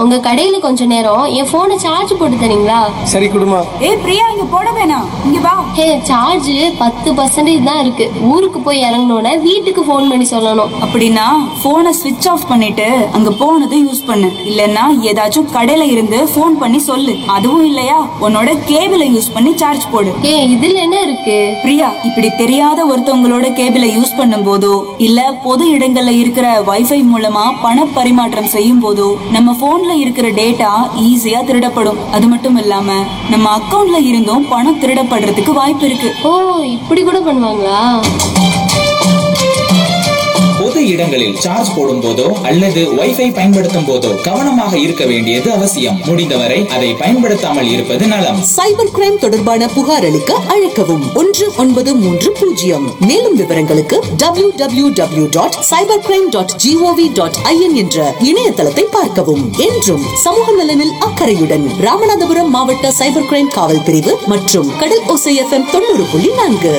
உங்க கடையில கொஞ்ச நேரம் என் போனை சார்ஜ் போட்டு தரீங்களா சரி குடுமா ஏய் பிரியா இங்க போட வேணாம் இங்க வா ஹே சார்ஜ் பத்து பர்சன்டேஜ் தான் இருக்கு ஊருக்கு போய் இறங்கினோட வீட்டுக்கு ஃபோன் பண்ணி சொல்லணும் அப்படின்னா போனை ஸ்விட்ச் ஆஃப் பண்ணிட்டு அங்க போனதை யூஸ் பண்ணு இல்லனா ஏதாச்சும் கடையில இருந்து ஃபோன் பண்ணி சொல்லு அதுவும் இல்லையா உன்னோட கேபிளை யூஸ் பண்ணி சார்ஜ் போடு ஏ இதுல என்ன இருக்கு பிரியா இப்படி தெரியாத ஒருத்தவங்களோட கேபிளை யூஸ் பண்ணும் போதோ இல்ல பொது இடங்கள்ல இருக்கிற வைஃபை மூலமா பண பரிமாற்றம் செய்யும் போதோ நம்ம போன்ல இருக்கிற டேட்டா ஈஸியா திருடப்படும் அது மட்டும் இல்லாம நம்ம அக்கவுண்ட்ல இருந்தும் பணம் திருடப்படுறதுக்கு வாய்ப்பு இருக்கு ஓ இப்படி கூட பண்ணுவாங்களா பொது இடங்களில் சார்ஜ் போடும் போதோ அல்லது வைஃபை பயன்படுத்தும் போதோ கவனமாக இருக்க வேண்டியது அவசியம் முடிந்தவரை அதை பயன்படுத்தாமல் இருப்பது நலம் சைபர் கிரைம் தொடர்பான புகார் அளிக்க அழைக்கவும் ஒன்று ஒன்பது மூன்று பூஜ்ஜியம் மேலும் விவரங்களுக்கு W W W dot cyber crime dot gov dot in என்ற இணையதளத்தை பார்க்கவும் என்றும் சமூக நலனில் அக்கறையுடன் ராமநாதபுரம் மாவட்ட சைபர் கிரைம் காவல் பிரிவு மற்றும் கடல் ஓசை எஃப்எம் தொண்ணூறு புள்ளி நான்கு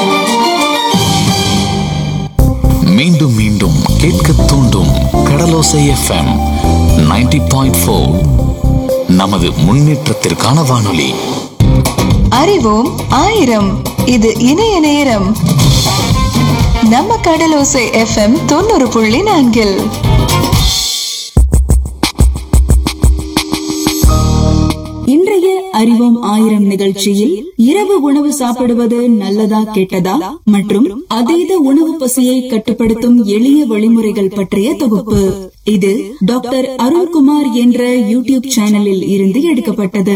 மீண்டும் மீண்டும் கேட்க தூண்டும் கடலோசை எஃப்எம் 90.4 பாயிண்ட் நமது முன்னேற்றத்திற்கான வானொலி அறிவோம் ஆயிரம் இது இணைய நேரம் நம்ம கடலோசை எஃப்எம் தொண்ணூறு புள்ளி நான்கில் இன்றைய அறிவோம் ஆயிரம் நிகழ்ச்சியில் இரவு உணவு சாப்பிடுவது நல்லதா கெட்டதா மற்றும் அதீத உணவு பசியை கட்டுப்படுத்தும் எளிய வழிமுறைகள் பற்றிய தொகுப்பு இது டாக்டர் அருண்குமார் என்ற யூடியூப் சேனலில் இருந்து எடுக்கப்பட்டது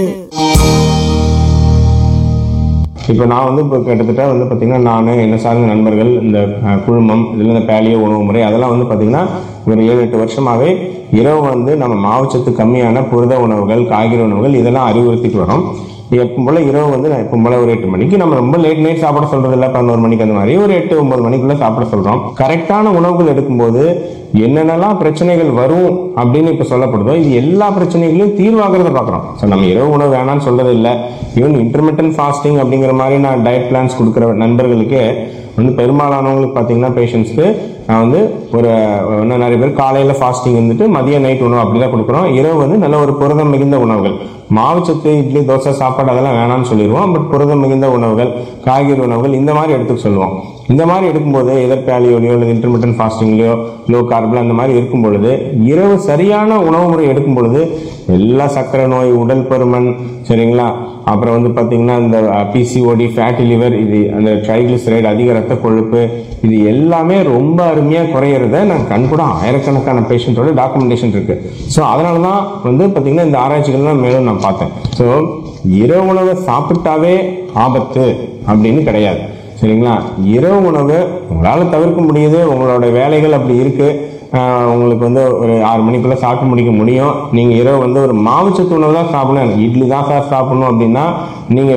இப்போ நான் வந்து இப்போ கிட்டத்தட்ட வந்து பார்த்தீங்கன்னா நான் என்ன சார்ந்த நண்பர்கள் இந்த அஹ், குழுமம் இதில் இந்த பேலிய உணவு முறை அதெல்லாம் வந்து பார்த்தீங்கன்னா ஒரு ஏழு எட்டு வருஷமாகவே இரவு வந்து நம்ம மாவுச்சத்து கம்மியான புரத உணவுகள் காய்கறி உணவுகள் இதெல்லாம் அறிவுறுத்திட்டு வரோம் எப்பவும் போல இரவு வந்து நான் எப்பவும் போல ஒரு எட்டு மணிக்கு நம்ம ரொம்ப லேட் நைட் சாப்பிட சொல்றது இல்லை பதினோரு மணிக்கு அந்த மாதிரி ஒரு எட்டு ஒன்பது மணிக்குள்ள சாப்பிட சொல்றோம் கரெக்டான உணவுகள் எடுக்கும்போது என்னென்னலாம் பிரச்சனைகள் வரும் அப்படின்னு இப்ப சொல்லப்படுதோ இது எல்லா பிரச்சனைகளையும் தீர்வாகிறத பார்க்குறோம் ஸோ நம்ம இரவு உணவு வேணாம்னு சொல்றது இல்லை ஈவன் இன்டர்மீடியன் ஃபாஸ்டிங் அப்படிங்கிற மாதிரி நான் டயட் பிளான்ஸ் கொடுக்குற நண்பர்களுக்கு வந்து பெரும்பாலானவங்களுக்கு பார்த்தீங்கன்னா பேஷண்ட்ஸ்க்கு நான் வந்து ஒரு இன்னும் நிறைய பேர் காலையில் ஃபாஸ்டிங் இருந்துட்டு மதிய நைட் உணவு அப்படி தான் கொடுக்குறோம் இரவு வந்து நல்ல ஒரு புரதம் மிகுந்த உணவுகள் மாவுச்சத்து இட்லி தோசை சாப்பாடு அதெல்லாம் வேணாம்னு சொல்லிடுவோம் பட் புரதம் மிகுந்த உணவுகள் காய்கறி உணவுகள் இந்த மாதிரி எடுத்துக்க சொல்லுவோம் இந்த மாதிரி எடுக்கும்போது எதர் பேலியோலையோ அல்லது இன்டர்மீடியன் ஃபாஸ்டிங்லையோ லோ கார்பில் அந்த மாதிரி இருக்கும் பொழுது இரவு சரியான உணவு முறை எடுக்கும் பொழுது எல்லா சர்க்கரை நோய் உடல் பருமன் சரிங்களா அப்புறம் வந்து பார்த்தீங்கன்னா இந்த பிசிஓடி ஃபேட்டி லிவர் இது அந்த ட்ரைகிளிசரைடு அதிக ரத்த கொழுப்பு இது எல்லாமே ரொம்ப அருமையாக குறையிறத நான் கண் கூட ஆயிரக்கணக்கான பேஷண்ட்டோட டாக்குமெண்டேஷன் இருக்கு ஸோ அதனால தான் வந்து பார்த்தீங்கன்னா இந்த ஆராய்ச்சிகள்லாம் மேலும் நான் பார்த்தேன் ஸோ இரவு உணவை சாப்பிட்டாவே ஆபத்து அப்படின்னு கிடையாது சரிங்களா இரவு உணவு உங்களால் தவிர்க்க முடியுது உங்களோட வேலைகள் அப்படி இருக்கு ஆஹ் உங்களுக்கு வந்து ஒரு ஆறு மணிக்குள்ள சாப்பிட்டு முடிக்க முடியும் நீங்க இரவு வந்து ஒரு மாவுச்சத்து உணவு தான் சாப்பிடணும் இட்லி தான் சார் சாப்பிடணும் அப்படின்னா நீங்க